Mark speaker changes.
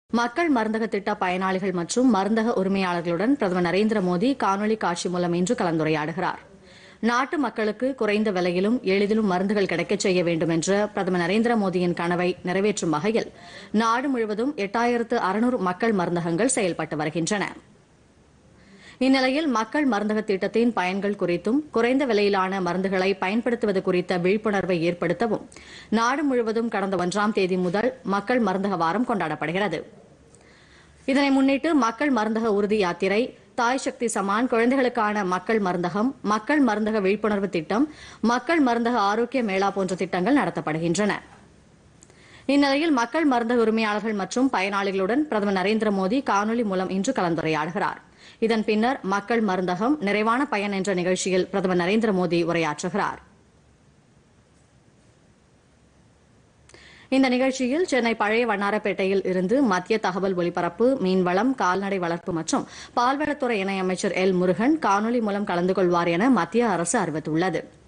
Speaker 1: மக்கள் மருந்தக திட்ட பயனாளிகள் மற்றும் மருந்தக உரிமையாளர்களுடன் பிரதமர் நரேந்திர மோடி காணொலி காட்சி மூலம் இன்று கலந்துரையாடுகிறார் நாட்டு மக்களுக்கு குறைந்த விலையிலும் எளிதிலும் மருந்துகள் கிடைக்கச் செய்ய வேண்டும் என்ற பிரதமர் நரேந்திர மோடியின் கனவை நிறைவேற்றும் வகையில் நாடு முழுவதும் எட்டாயிரத்து அறுநூறு மக்கள் மருந்தகங்கள் செயல்பட்டு வருகின்றன இந்நிலையில் மக்கள் மருந்தக திட்டத்தின் பயன்கள் குறித்தும் குறைந்த விலையிலான மருந்துகளை பயன்படுத்துவது குறித்த விழிப்புணர்வை ஏற்படுத்தவும் நாடு முழுவதும் கடந்த ஒன்றாம் தேதி முதல் மக்கள் மருந்தக வாரம் கொண்டாடப்படுகிறது இதனை முன்னிட்டு மக்கள் மருந்தக உறுதி யாத்திரை தாய் சக்தி சமான் குழந்தைகளுக்கான மக்கள் மருந்தகம் மக்கள் மருந்தக விழிப்புணர்வு திட்டம் மக்கள் மருந்தக ஆரோக்கிய மேளா போன்ற திட்டங்கள் நடத்தப்படுகின்றன இந்நிலையில் மக்கள் மருந்தக உரிமையாளர்கள் மற்றும் பயனாளிகளுடன் பிரதமர் நரேந்திர மோடி காணொலி மூலம் இன்று கலந்துரையாடுகிறார் இதன் பின்னர் மக்கள் மருந்தகம் நிறைவான பயன் என்ற நிகழ்ச்சியில் பிரதமர் நரேந்திர மோடி உரையாற்றுகிறார் இந்த நிகழ்ச்சியில் சென்னை பழைய வண்ணாரப்பேட்டையில் இருந்து மத்திய தகவல் ஒலிபரப்பு மீன்வளம் கால்நடை வளர்ப்பு மற்றும் பால்வளத்துறை இணையமைச்சர் எல் முருகன் காணொலி மூலம் கலந்து கொள்வார் என மத்திய அரசு அறிவித்துள்ளது